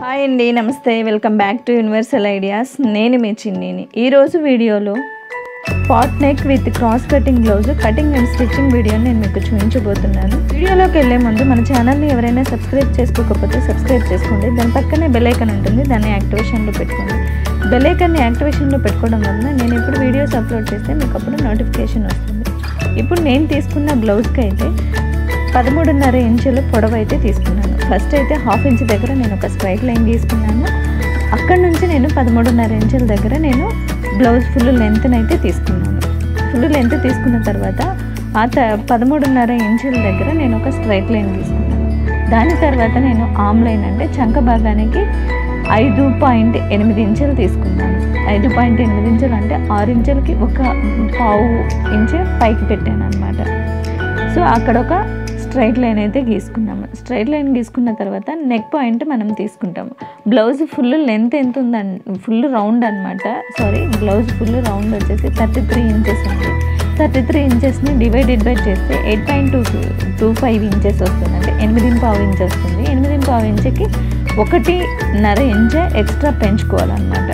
hi అండి నమస్తే welcome back to universal ideas నేను మీ చిన్నీని ఈరోజు వీడియోలో pot neck with cross cutting blouse cutting and stitching వీడియోని నేను మీకు చూపించబోతున్నాను వీడియోలోకి వెళ్ళే ముందు మన ఛానల్ని ఎవరైనా సబ్స్క్రైబ్ చేసుకోకపోతే సబ్స్క్రైబ్ చేసుకోండి దాని పక్కనే బెల్ ఐకాన్ ఉంటుంది దాన్ని యాక్టివేషన్లో పెట్టుకోండి బెల్ ఐకాన్ని యాక్టివేషన్లో పెట్టుకోవడం వలన నేను ఎప్పుడు వీడియోస్ అప్లోడ్ చేస్తే మీకు అప్పుడు నోటిఫికేషన్ వస్తుంది ఇప్పుడు నేను తీసుకున్న బ్లౌజ్కి అయితే పదమూడున్నర ఇంచులు పొడవు అయితే తీసుకున్నాను ఫస్ట్ అయితే హాఫ్ ఇంచ్ దగ్గర నేను ఒక స్ట్రైట్ లైన్ తీసుకున్నాను అక్కడ నుంచి నేను పదమూడున్నర ఇంచుల దగ్గర నేను బ్లౌజ్ ఫుల్ లెంత్ని అయితే తీసుకున్నాను ఫుల్ లెంత్ తీసుకున్న తర్వాత ఆ త పదమూడున్నర ఇంచుల దగ్గర నేను ఒక స్ట్రైట్ లైన్ తీసుకున్నాను దాని తర్వాత నేను ఆమ్ లైన్ అంటే చంక భాగానికి ఐదు పాయింట్ ఎనిమిది ఇంచులు తీసుకున్నాను ఐదు పాయింట్ ఎనిమిది ఇంచులు అంటే ఆరు ఇంచులకి ఒక పావు ఇంచు పైకి పెట్టాను అనమాట సో అక్కడ ఒక స్ట్రైట్ లైన్ అయితే గీసుకున్నాము స్ట్రైట్ లైన్ గీసుకున్న తర్వాత నెక్ పాయింట్ మనం తీసుకుంటాము బ్లౌజ్ ఫుల్ లెంత్ ఎంత ఉందన్ ఫుల్ రౌండ్ అనమాట సారీ బ్లౌజ్ ఫుల్ రౌండ్ వచ్చేసి థర్టీ త్రీ ఇంచెస్ ఉంది థర్టీ త్రీ ఇంచెస్ని డివైడెడ్ బై చేస్తే eight point two two five inches వస్తుంది అంటే ఎనిమిది పావు ఇంచ్ వస్తుంది ఎనిమిది పావు ఇంచుకి ఒకటిన్నర ఇంచ్ ఎక్స్ట్రా పెంచుకోవాలన్నమాట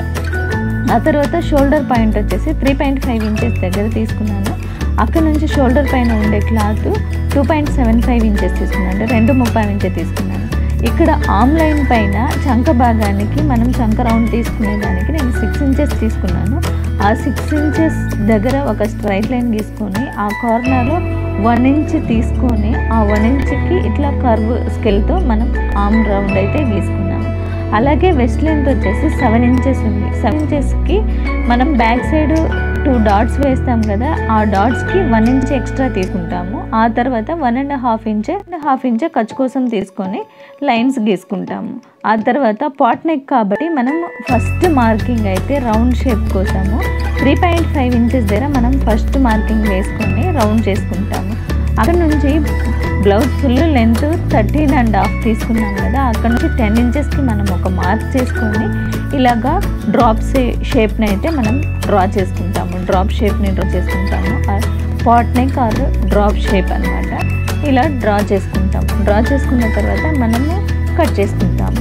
ఆ తర్వాత షోల్డర్ పాయింట్ వచ్చేసి త్రీ పాయింట్ ఫైవ్ ఇంచెస్ దగ్గర తీసుకున్నాను అక్కడ నుంచి షోల్డర్ పైన ఉండే cloth two point seven five inches తీసుకున్నాను అంటే రెండు ముప్పై ఇంచెస్ తీసుకున్నాను ఇక్కడ ఆమ్ లైన్ పైన చంక భాగానికి మనం చంక రౌండ్ తీసుకునే దానికి నేను సిక్స్ ఇంచెస్ తీసుకున్నాను ఆ సిక్స్ ఇంచెస్ దగ్గర ఒక స్ట్రైట్ లైన్ గీసుకొని ఆ కార్నర్లో వన్ ఇంచ్ తీసుకొని ఆ వన్ ఇంచ్కి ఇట్లా కర్వ్ స్కెల్తో మనం ఆమ్ రౌండ్ అయితే గీసుకున్నాము అలాగే వెస్ట్ లెంత్ వచ్చేసి సెవెన్ ఇంచెస్ ఉంది సెవెన్ ఇంచెస్కి మనం బ్యాక్ సైడ్ టూ డాట్స్ వేస్తాం కదా ఆ డాట్స్కి వన్ ఇంచ్ ఎక్స్ట్రా తీసుకుంటాము ఆ తర్వాత one and half inch half inch ఖర్చు కోసం తీసుకొని లైన్స్ గీసుకుంటాము ఆ తర్వాత పాట్ నెక్ కాబట్టి మనం ఫస్ట్ మార్కింగ్ అయితే రౌండ్ షేప్ కోసము త్రీ పాయింట్ ఫైవ్ ఇంచెస్ దగ్గర మనం ఫస్ట్ మార్కింగ్ వేసుకొని రౌండ్ చేసుకుంటాము అక్కడ నుంచి blouse full length thirteen and half తీసుకున్నాం కదా అక్కడ నుంచి టెన్ ఇంచెస్కి మనం ఒక మార్క్ చేసుకొని ఇలాగా డ్రాప్ షేప్ని అయితే మనం డ్రా చేసుకుంటాము డ్రాప్ షేప్ని డ్రా చేసుకుంటాము pot neck or drop shape అనమాట ఇలా డ్రా చేసుకుంటాము డ్రా చేసుకున్న తర్వాత మనము కట్ చేసుకుంటాము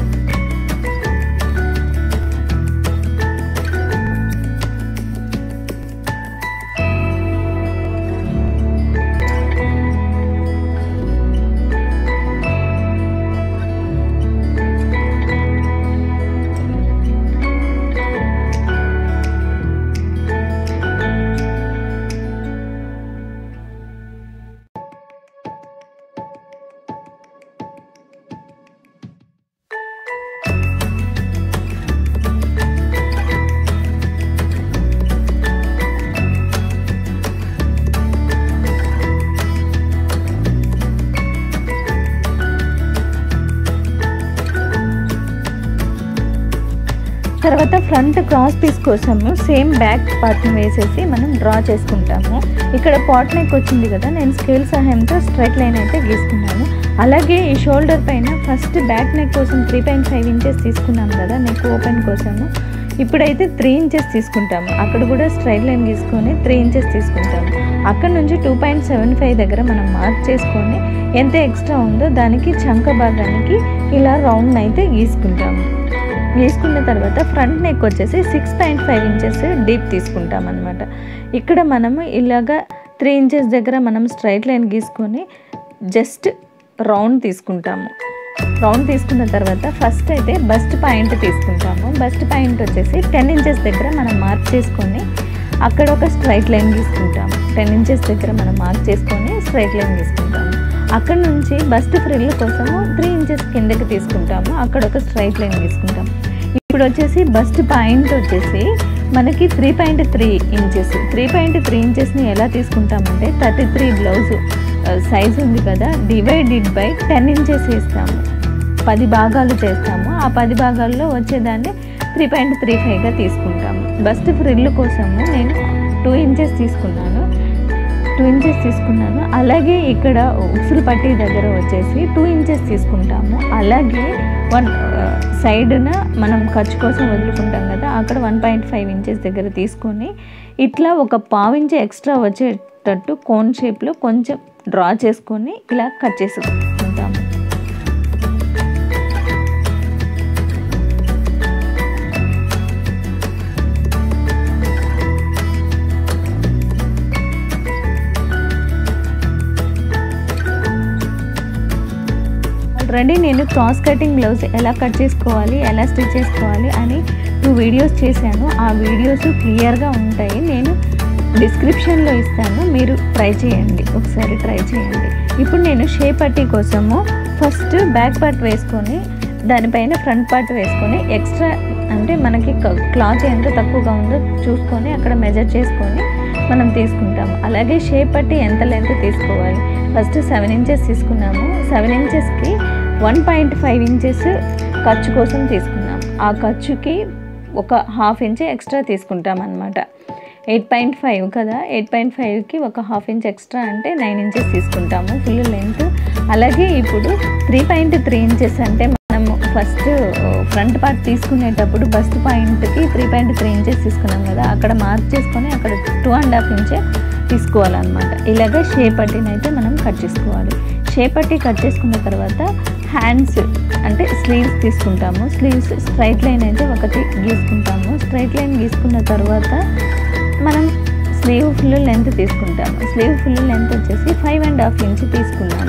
తర్వాత ఫ్రంట్ క్రాస్ పీస్ కోసము సేమ్ బ్యాక్ పార్ట్ని వేసేసి మనం డ్రా చేసుకుంటాము ఇక్కడ పాట్ నెక్ వచ్చింది కదా నేను స్కేల్ సహాయంతో స్ట్రైట్ లైన్ అయితే గీసుకున్నాను అలాగే ఈ షోల్డర్ పైన ఫస్ట్ బ్యాక్ నెక్ కోసం త్రీ పాయింట్ ఫైవ్ ఇంచెస్ తీసుకున్నాం కదా నెక్ ఓపెన్ కోసము ఇప్పుడైతే త్రీ ఇంచెస్ తీసుకుంటాము అక్కడ కూడా స్ట్రైట్ లైన్ గీసుకొని త్రీ ఇంచెస్ తీసుకుంటాము అక్కడ నుంచి టూ పాయింట్ సెవెన్ ఫైవ్ దగ్గర మనం మార్క్ చేసుకొని ఎంత ఎక్స్ట్రా ఉందో దానికి చంక భాగానికి ఇలా రౌండ్ అయితే గీసుకుంటాము వేసుకున్న తర్వాత ఫ్రంట్ నెక్ వచ్చేసి six point five inches deep తీసుకుంటాం అనమాట ఇక్కడ మనము ఇలాగా త్రీ ఇంచెస్ దగ్గర మనం స్ట్రైట్ లైన్ గీసుకొని జస్ట్ రౌండ్ తీసుకుంటాము రౌండ్ తీసుకున్న తర్వాత ఫస్ట్ అయితే బస్ట్ పాయింట్ తీసుకుంటాము బస్ట్ పాయింట్ వచ్చేసి టెన్ ఇంచెస్ దగ్గర మనం మార్క్ చేసుకొని అక్కడ ఒక స్ట్రైట్ లైన్ గీసుకుంటాము టెన్ ఇంచెస్ దగ్గర మనం మార్క్ చేసుకొని స్ట్రైట్ లైన్ గీసుకుంటాము అక్కడ నుంచి బస్ట్ ఫ్రిల్ కోసము త్రీ ఇంచెస్ కిందకి తీసుకుంటాము అక్కడ ఒక స్ట్రైట్ లైన్ తీసుకుంటాం ఇప్పుడు వచ్చేసి బస్ట్ పాయింట్ వచ్చేసి మనకి three point three inches three point three ఇంచెస్ని ఎలా తీసుకుంటామంటే థర్టీ త్రీ బ్లౌజ్ సైజ్ ఉంది కదా డివైడెడ్ బై టెన్ ఇంచెస్ వేస్తాము పది భాగాలు చేస్తాము ఆ పది భాగాల్లో వచ్చేదాన్ని త్రీ పాయింట్ త్రీ ఫైవ్గా తీసుకుంటాము బస్ట్ ఫ్రిల్ కోసము నేను టూ ఇంచెస్ తీసుకున్నాను టూ ఇంచెస్ తీసుకున్నాను అలాగే ఇక్కడ ఉక్సులు పట్టి దగ్గర వచ్చేసి టూ ఇంచెస్ తీసుకుంటాము అలాగే వన్ సైడ్న మనం ఖర్చు కోసం వదులుకుంటాం కదా అక్కడ వన్ పాయింట్ ఫైవ్ ఇంచెస్ దగ్గర తీసుకొని ఇట్లా ఒక పావించి ఎక్స్ట్రా వచ్చేటట్టు కోన్ షేప్లో కొంచెం డ్రా చేసుకొని ఇలా కట్ చేసుకుంటాము ఆల్రెడీ నేను క్రాస్ కటింగ్ బ్లౌజ్ ఎలా కట్ చేసుకోవాలి ఎలా స్టిచ్ చేసుకోవాలి అని టూ వీడియోస్ చేశాను ఆ వీడియోస్ క్లియర్గా ఉంటాయి నేను డిస్క్రిప్షన్లో ఇస్తాను మీరు ట్రై చేయండి ఒకసారి ట్రై చేయండి ఇప్పుడు నేను షే పట్టీ కోసము ఫస్ట్ బ్యాక్ పార్ట్ వేసుకొని దానిపైన ఫ్రంట్ పార్ట్ వేసుకొని ఎక్స్ట్రా అంటే మనకి క్లాత్ ఎంత తక్కువగా ఉందో చూసుకొని అక్కడ మెజర్ చేసుకొని మనం తీసుకుంటాము అలాగే షేప్ పట్టి ఎంత లెంత్ తీసుకోవాలి ఫస్ట్ సెవెన్ ఇంచెస్ తీసుకున్నాము సెవెన్ ఇంచెస్కి వన్ పాయింట్ ఫైవ్ ఇంచెస్ ఖర్చు కోసం తీసుకున్నాము ఆ ఖర్చుకి ఒక హాఫ్ ఇంచ్ ఎక్స్ట్రా తీసుకుంటాం అనమాట ఎయిట్ పాయింట్ ఫైవ్ కదా ఎయిట్ పాయింట్ ఫైవ్కి ఒక హాఫ్ ఇంచ్ ఎక్స్ట్రా అంటే నైన్ ఇంచెస్ తీసుకుంటాము ఫుల్ లెంత్ అలాగే ఇప్పుడు త్రీ పాయింట్ త్రీ ఇంచెస్ అంటే మనము ఫస్ట్ ఫ్రంట్ పార్ట్ తీసుకునేటప్పుడు బస్ట్ పాయింట్కి త్రీ పాయింట్ త్రీ ఇంచెస్ తీసుకున్నాం కదా అక్కడ మార్క్ చేసుకొని అక్కడ టూ అండ్ హాఫ్ ఇంచే తీసుకోవాలన్నమాట ఇలాగ షేప్ పట్టీని అయితే మనం కట్ చేసుకోవాలి షేప్ పట్టీ కట్ చేసుకున్న తర్వాత హ్యాండ్స్ అంటే స్లీవ్స్ తీసుకుంటాము స్లీవ్స్ స్ట్రైట్ లైన్ అయితే ఒకటి గీసుకుంటాము స్ట్రైట్ లైన్ గీసుకున్న తర్వాత మనం స్లీవ్ ఫుల్ లెంత్ తీసుకుంటాము స్లీవ్ ఫుల్ లెంత్ వచ్చేసి ఫైవ్ అండ్ హాఫ్ ఇంచ్ తీసుకున్నాము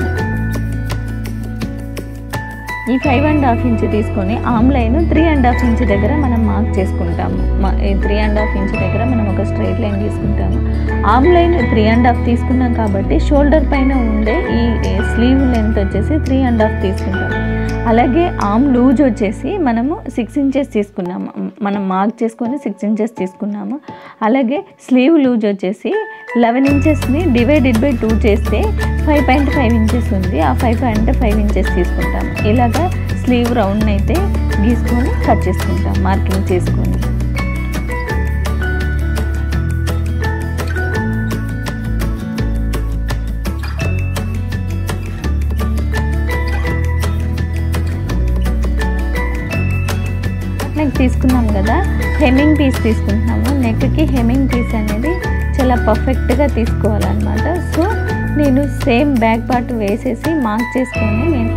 ఈ ఫైవ్ అండ్ హాఫ్ ఇంచ్ తీసుకొని arm line three and half inch దగ్గర మనం మార్క్ చేసుకుంటాము త్రీ అండ్ హాఫ్ ఇంచ్ దగ్గర మనం ఒక స్ట్రైట్ లైన్ తీసుకుంటాము arm line three and half తీసుకున్నాం కాబట్టి షోల్డర్ పైన ఉండే ఈ స్లీవ్ లెంత్ వచ్చేసి త్రీ అండ్ హాఫ్ తీసుకుంటాము అలాగే ఆమ్ లూజ్ వచ్చేసి మనము సిక్స్ ఇంచెస్ తీసుకున్నాము మనం మార్క్ చేసుకొని సిక్స్ ఇంచెస్ తీసుకున్నాము అలాగే స్లీవ్ లూజ్ వచ్చేసి లెవెన్ ఇంచెస్ని డివైడెడ్ బై టూ చేస్తే ఫైవ్ పాయింట్ ఫైవ్ ఇంచెస్ ఉంది ఆ ఫైవ్ పాయింట్ ఫైవ్ ఇంచెస్ తీసుకుంటాము ఇలాగా స్లీవ్ రౌండ్ అయితే గీసుకొని కట్ చేసుకుంటాం మార్కింగ్ చేసుకొని నెక్ తీసుకున్నాం కదా హెమ్మింగ్ పీస్ తీసుకుంటున్నాము నెక్కి హెమ్మింగ్ పీస్ అనేది చాలా పర్ఫెక్ట్గా తీసుకోవాలన్నమాట సో నేను సేమ్ బ్యాక్ పార్ట్ వేసేసి మార్క్ చేసుకొని నేను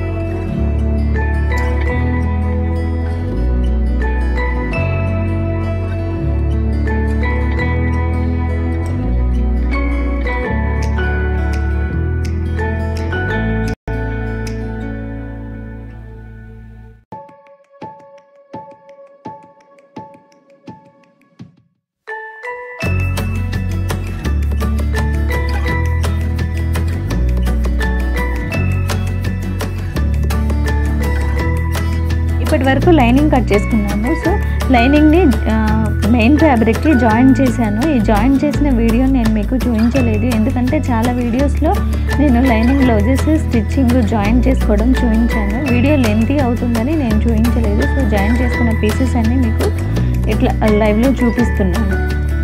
ఇప్పటి వరకు లైనింగ్ కట్ చేసుకున్నాము సో లైనింగ్ని మెయిన్ ఫ్యాబ్రిక్కి జాయిన్ చేశాను ఈ జాయిన్ చేసిన వీడియో నేను మీకు చూపించలేదు ఎందుకంటే చాలా వీడియోస్లో నేను లైనింగ్ బ్లౌజెస్ స్టిచ్చింగ్ జాయిన్ చేసుకోవడం చూపించాను వీడియో లెంతీ అవుతుందని నేను చూపించలేదు సో జాయిన్ చేసుకున్న పీసెస్ అన్నీ మీకు ఇట్లా లైవ్లో చూపిస్తున్నాను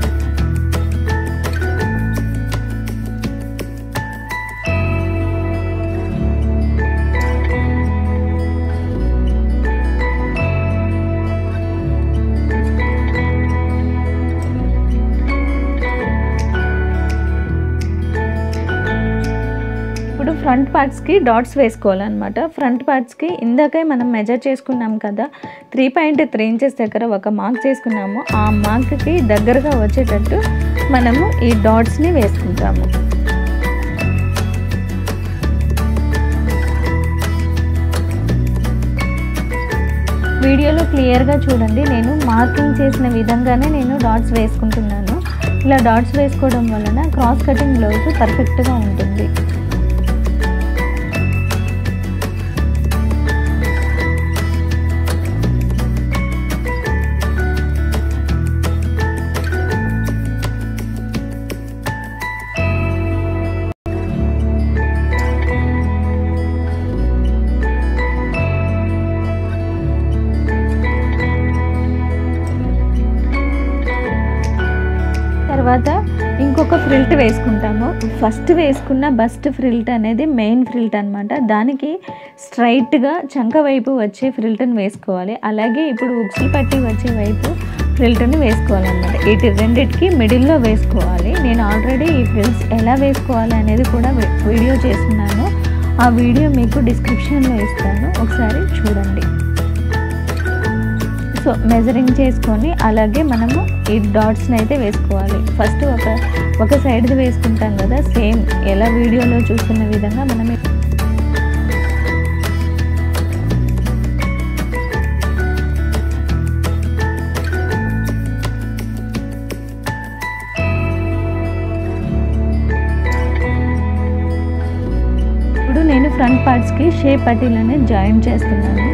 ఇప్పుడు ఫ్రంట్ పార్ట్స్కి డాట్స్ వేసుకోవాలన్నమాట ఫ్రంట్ పార్ట్స్కి ఇందాకే మనం మెజర్ చేసుకున్నాం కదా త్రీ పాయింట్ త్రీ ఇంచెస్ దగ్గర ఒక మార్క్ చేసుకున్నాము ఆ మార్క్కి దగ్గరగా వచ్చేటట్టు మనము ఈ డాట్స్ని వేసుకుంటాము వీడియోలో క్లియర్గా చూడండి నేను మార్కింగ్ చేసిన విధంగానే నేను డాట్స్ వేసుకుంటున్నాను ఇలా డాట్స్ వేసుకోవడం వలన క్రాస్ కటింగ్ బ్లౌజ్ పర్ఫెక్ట్గా ఉంటుంది తర్వాత ఇంకొక ఫ్రిల్ట్ వేసుకుంటాము ఫస్ట్ వేసుకున్న బస్ట్ ఫ్రిల్ట్ అనేది మెయిన్ ఫ్రిల్ట్ అనమాట దానికి స్ట్రైట్గా చంక వైపు వచ్చే ఫ్రిల్ట్ని వేసుకోవాలి అలాగే ఇప్పుడు ఉక్సులు పట్టి వచ్చే వైపు ఫ్రిల్ట్ని వేసుకోవాలన్నమాట ఇటు రెండిటికి మిడిల్లో వేసుకోవాలి నేను ఆల్రెడీ ఈ ఫ్రిల్స్ ఎలా వేసుకోవాలి అనేది కూడా వీడియో చేస్తున్నాను ఆ వీడియో మీకు డిస్క్రిప్షన్లో ఇస్తాను ఒకసారి చూడండి సో మెజరింగ్ చేసుకొని అలాగే మనము ఈ డాట్స్ని అయితే వేసుకోవాలి ఫస్ట్ ఒక ఒక సైడ్ది వేసుకుంటాం కదా సేమ్ ఎలా వీడియోలో చూస్తున్న విధంగా మనం పట్టీకి షేప్ పట్టీలని జాయిన్ చేస్తున్నాను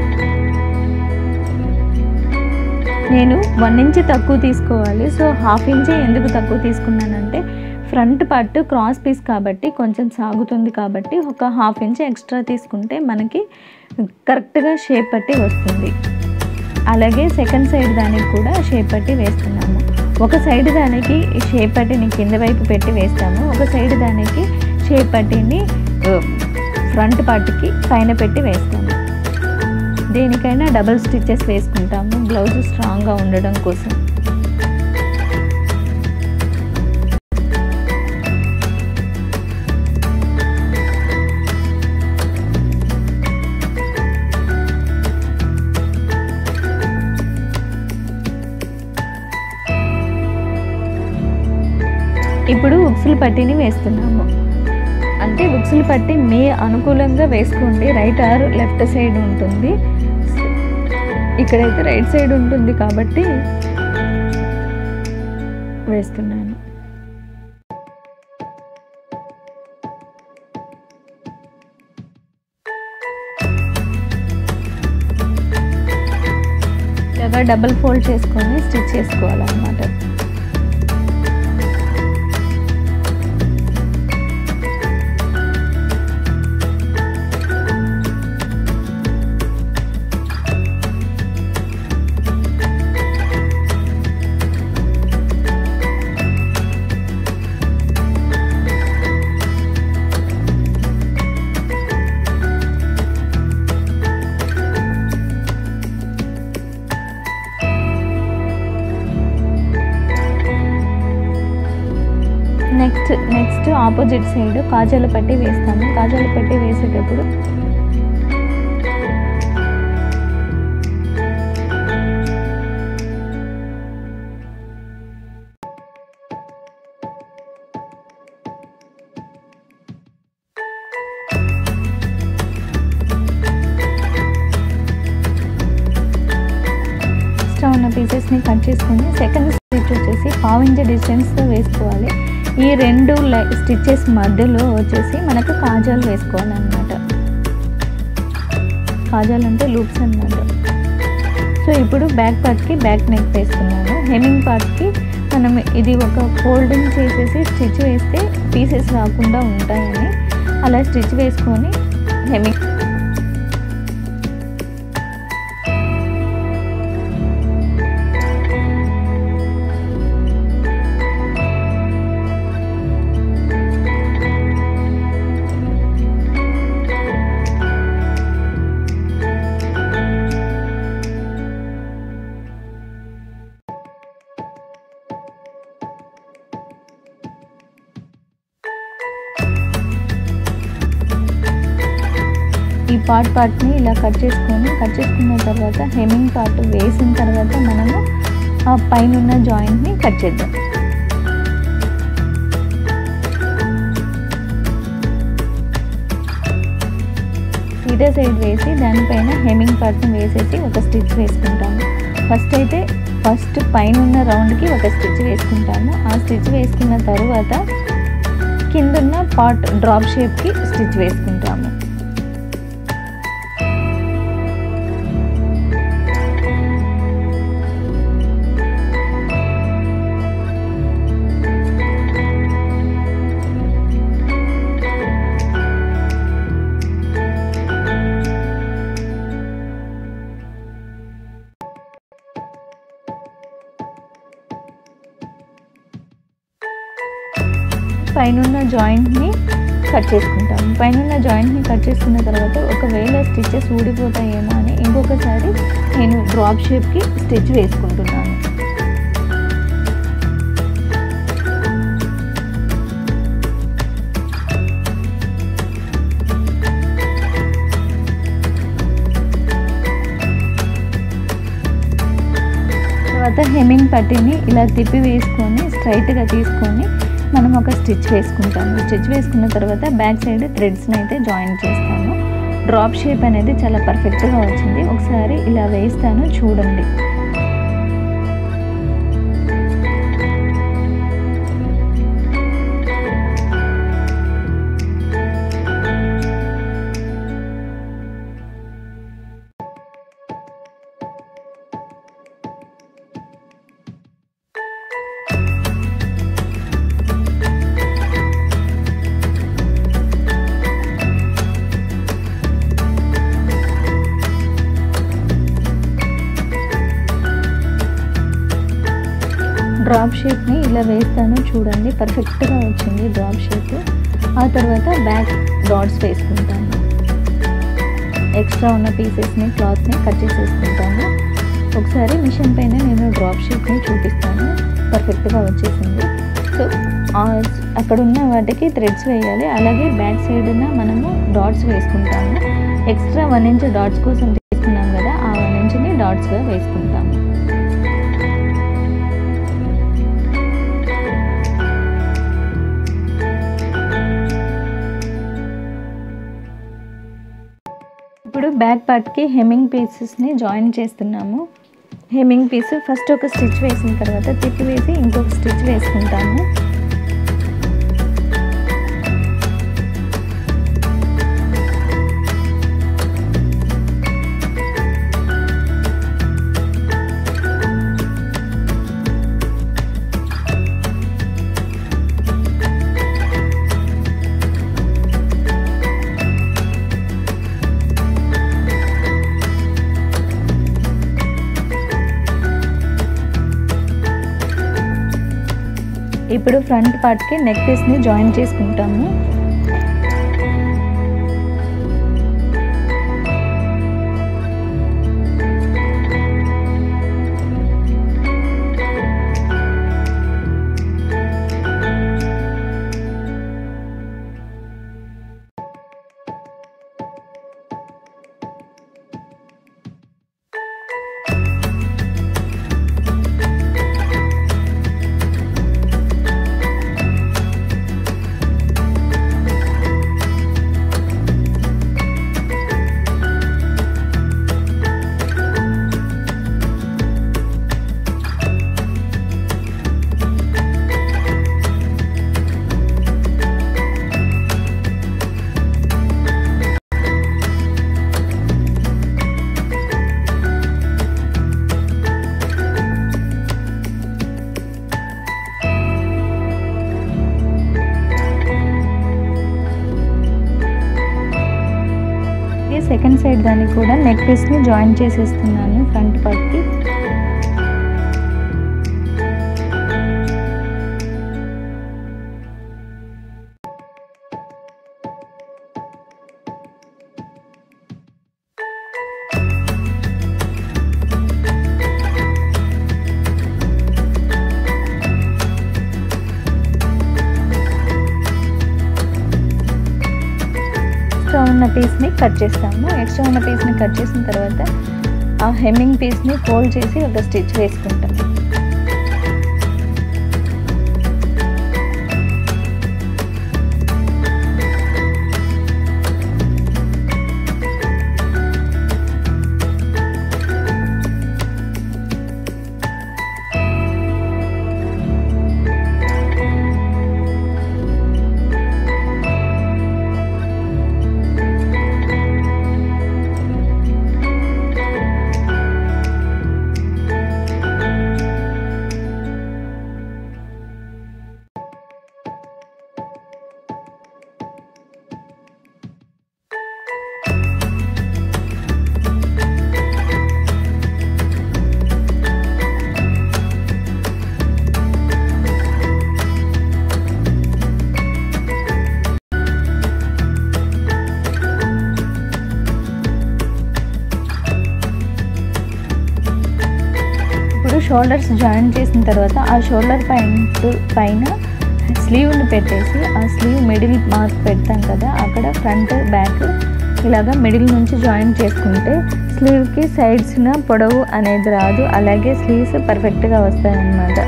నేను వన్ ఇంచ్ తక్కువ తీసుకోవాలి సో హాఫ్ ఇంచ్ ఎందుకు తక్కువ తీసుకున్నానంటే ఫ్రంట్ పార్ట్ క్రాస్ పీస్ కాబట్టి కొంచెం సాగుతుంది కాబట్టి ఒక హాఫ్ ఇంచ్ ఎక్స్ట్రా తీసుకుంటే మనకి కరెక్ట్గా షేప్ పట్టి వస్తుంది అలాగే సెకండ్ సైడ్ దానికి కూడా షేప్ పట్టి వేస్తున్నాము ఒక సైడ్ దానికి షేప్ పట్టిని కింద వైపు పెట్టి వేస్తాము ఒక సైడ్ దానికి షేప్ పట్టిని ఫ్రంట్ పార్ట్కి పైన పెట్టి వేస్తాము దేనికైనా డబుల్ స్టిచెస్ వేసుకుంటాము బ్లౌజ్ స్ట్రాంగ్గా ఉండడం కోసం ఇప్పుడు ఉక్సులు పట్టిని వేస్తున్నాము అంటే ఉక్సులు పట్టి మీ అనుకూలంగా వేసుకోండి రైట్ ఆర్ లెఫ్ట్ సైడ్ ఉంటుంది ఇక్కడైతే రైట్ సైడ్ ఉంటుంది కాబట్టి వేస్తున్నాను ఇలాగా డబుల్ ఫోల్డ్ చేసుకొని స్టిచ్ చేసుకోవాలన్నమాట నెక్స్ట్ నెక్స్ట్ ఆపోజిట్ సైడ్ కాజాల పట్టి వేస్తాము కాజాల పట్టి వేసేటప్పుడు ఎక్స్ట్రా ఉన్న పీసెస్ని కట్ చేసుకొని సెకండ్ స్టిచ్ వచ్చేసి పావించ డిస్టెన్స్తో వేసుకోవాలి ఈ రెండు స్టిచ్చెస్ మధ్యలో వచ్చేసి మనకు కాజాలు వేసుకోవాలన్నమాట కాజాలు అంటే లూప్స్ అన్నమాట సో ఇప్పుడు బ్యాక్ పార్ట్కి బ్యాక్ నెక్ వేస్తున్నాను హెమింగ్ పార్ట్కి మనం ఇది ఒక ఫోల్డింగ్ చేసేసి స్టిచ్ వేస్తే పీసెస్ రాకుండా ఉంటాయని అలా స్టిచ్ వేసుకొని హెమింగ్ ఈ పార్ట్ పార్ట్ని ఇలా కట్ చేసుకొని కట్ చేసుకున్న తర్వాత హెమింగ్ పార్ట్ వేసిన తర్వాత మనము ఆ పైన ఉన్న జాయింట్ని కట్ చేద్దాం సీదా సైడ్ వేసి దానిపైన హెమింగ్ పార్ట్ని వేసేసి ఒక స్టిచ్ వేసుకుంటాము ఫస్ట్ అయితే ఫస్ట్ పైన ఉన్న రౌండ్కి ఒక స్టిచ్ వేసుకుంటాము ఆ స్టిచ్ వేసుకున్న తర్వాత కిందున్న పార్ట్ డ్రాప్ షేప్కి స్టిచ్ వేసుకుంటాము పైన జాయింట్ని కట్ చేసుకుంటాము పైన జాయింట్ని కట్ చేసుకున్న తర్వాత ఒకవేళ స్టిచెస్ ఊడిపోతాయేమో అని ఇంకొకసారి నేను డ్రాప్ షేప్కి స్టిచ్ వేసుకుంటున్నాను తర్వాత హెమ్మింగ్ పట్టిని ఇలా తిప్పి వేసుకొని స్ట్రైట్గా తీసుకొని మనం ఒక స్టిచ్ వేసుకుంటాము స్టిచ్ వేసుకున్న తర్వాత బ్యాక్ సైడ్ థ్రెడ్స్ని అయితే జాయిన్ చేస్తాము డ్రాప్ షేప్ అనేది చాలా పర్ఫెక్ట్గా వచ్చింది ఒకసారి ఇలా వేస్తాను చూడండి డ్రాప్ షేప్ని ఇలా వేస్తాను చూడండి పర్ఫెక్ట్గా వచ్చింది డ్రాప్ షేప్ ఆ తర్వాత బ్యాక్ డాట్స్ వేసుకుంటాను ఎక్స్ట్రా ఉన్న పీసెస్ని క్లాత్ని కట్ చేసేసుకుంటాను ఒకసారి మిషన్ పైన నేను డ్రాప్ షేప్ని చూపిస్తాను పర్ఫెక్ట్గా వచ్చేసింది సో అక్కడ ఉన్న వాటికి థ్రెడ్స్ వేయాలి అలాగే బ్యాక్ సైడ్న మనము డాట్స్ వేసుకుంటాము ఎక్స్ట్రా వన్ ఇంచ్ డాట్స్ కోసం తీసుకున్నాం కదా ఆ వన్ ఇంచ్ని డాట్స్గా వేసుకుంటాము ఇప్పుడు బ్యాక్ పార్ట్కి హెమ్మింగ్ పీసెస్ని జాయిన్ చేస్తున్నాము హెమ్మింగ్ పీస్ ఫస్ట్ ఒక స్టిచ్ వేసిన తర్వాత తిప్పి వేసి ఇంకొక స్టిచ్ వేసుకుంటాము ఇప్పుడు ఫ్రంట్ పార్ట్కి నెక్ పీస్ని జాయిన్ చేసుకుంటాము సెకండ్ సైడ్ దానికి కూడా నెక్ పీస్ని జాయిన్ చేసేస్తున్నాను ఫ్రంట్ పార్ట్కి ఎక్స్ట్రా ఉన్న పీస్ని కట్ చేస్తాము ఎక్స్ట్రా ఉన్న పీస్ని కట్ చేసిన తర్వాత ఆ హెమ్మింగ్ పీస్ని ఫోల్డ్ చేసి ఒక స్టిచ్ వేసుకుంటాము ఇప్పుడు షోల్డర్స్ జాయిన్ చేసిన తర్వాత ఆ షోల్డర్ పాయింట్ పైన స్లీవ్ని పెట్టేసి ఆ స్లీవ్ మిడిల్ మార్క్ పెడతాం కదా అక్కడ ఫ్రంట్ బ్యాక్ ఇలాగా మిడిల్ నుంచి జాయిన్ చేసుకుంటే స్లీవ్కి సైడ్స్న పొడవు అనేది రాదు అలాగే స్లీవ్స్ పర్ఫెక్ట్గా వస్తాయన్నమాట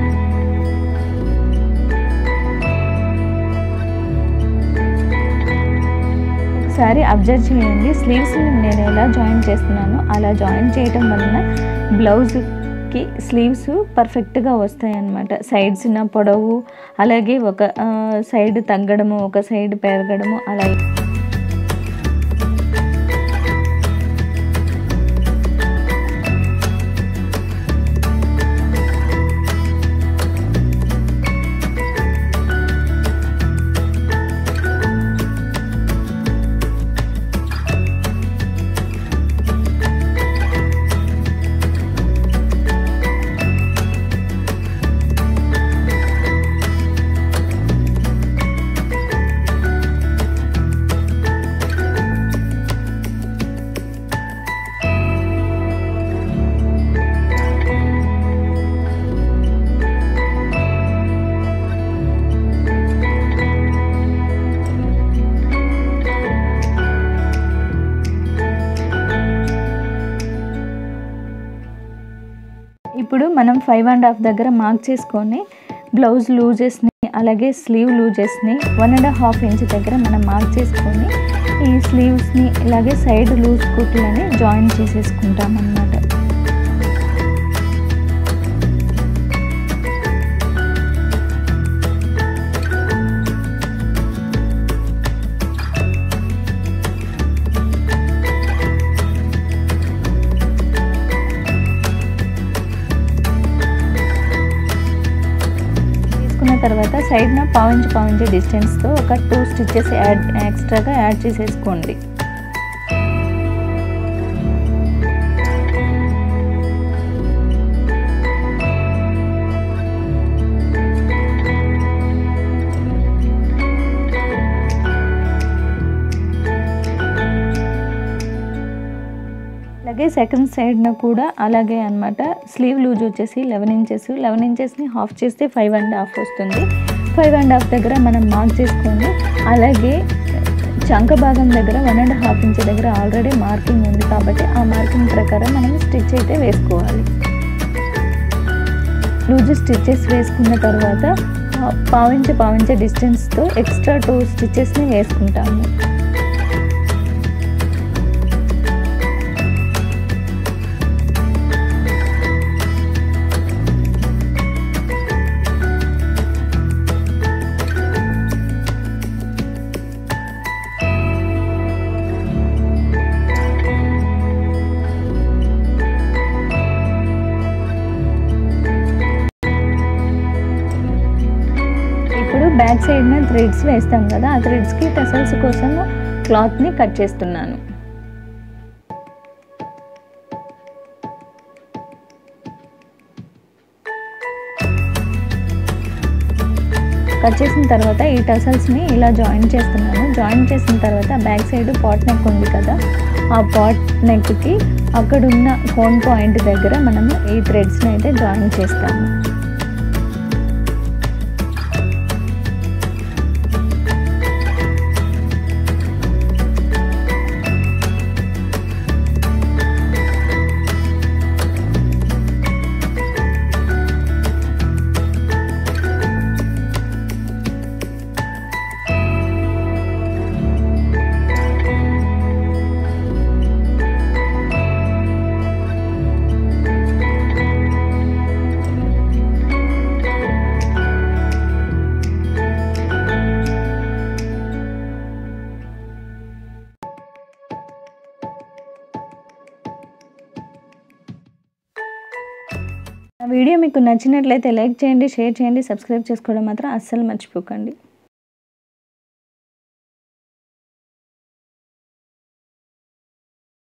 ఒకసారి అబ్జర్వ్ చేయండి స్లీవ్స్ని నేను ఎలా జాయిన్ చేస్తున్నానో అలా జాయిన్ చేయటం వలన బ్లౌజ్కి స్లీవ్స్ పర్ఫెక్ట్గా వస్తాయి అన్నమాట సైడ్స్ నా పొడవు అలాగే ఒక సైడ్ తగ్గడము ఒక సైడ్ పెరగడము అలా ఇప్పుడు మనం ఫైవ్ అండ్ హాఫ్ దగ్గర మార్క్ చేసుకొని బ్లౌజ్ లూజెస్ని అలాగే స్లీవ్ లూజెస్ని వన్ అండ్ హాఫ్ ఇంచ్ దగ్గర మనం మార్క్ చేసుకొని ఈ స్లీవ్స్ని ఇలాగే సైడ్ లూజ్ కుట్లని జాయిన్ చేసేసుకుంటాం అన్నమాట తీసుకున్న తర్వాత సైడ్న పావించి పావించి డిస్టెన్స్తో ఒక టూ స్టిచ్చెస్ యాడ్ ఎక్స్ట్రాగా యాడ్ చేసేసుకోండి అలాగే సెకండ్ సైడ్న కూడా అలాగే అనమాట స్లీవ్ లూజ్ వచ్చేసి లెవెన్ ఇంచెస్ లెవెన్ ఇంచెస్ని హాఫ్ చేస్తే ఫైవ్ అండ్ హాఫ్ వస్తుంది ఫైవ్ అండ్ హాఫ్ దగ్గర మనం మార్క్ చేసుకోండి అలాగే చంక భాగం దగ్గర వన్ అండ్ హాఫ్ ఇంచ్ దగ్గర ఆల్రెడీ మార్కింగ్ ఉంది కాబట్టి ఆ మార్కింగ్ ప్రకారం మనం స్టిచ్ అయితే వేసుకోవాలి లూజ్ స్టిచ్చెస్ వేసుకున్న తర్వాత పావించే పావించే డిస్టెన్స్తో ఎక్స్ట్రా టూ స్టిచ్చెస్ని వేసుకుంటాము ఇప్పుడు బ్యాక్ సైడ్న థ్రెడ్స్ వేస్తాం కదా ఆ థ్రెడ్స్కి టసల్స్ కోసం క్లాత్ని కట్ చేస్తున్నాను కట్ చేసిన తర్వాత ఈ టసల్స్ని ఇలా జాయిన్ చేస్తున్నాను జాయిన్ చేసిన తర్వాత బ్యాక్ సైడ్ పాట్ నెక్ ఉంది కదా ఆ పాట్ నెక్కి అక్కడున్న కోన్ పాయింట్ దగ్గర మనము ఈ థ్రెడ్స్ని అయితే జాయిన్ చేస్తాము వీడియో మీకు నచ్చినట్లయితే లైక్ చేయండి షేర్ చేయండి సబ్స్క్రైబ్ చేసుకోవడం మాత్రం అస్సలు మర్చిపోకండి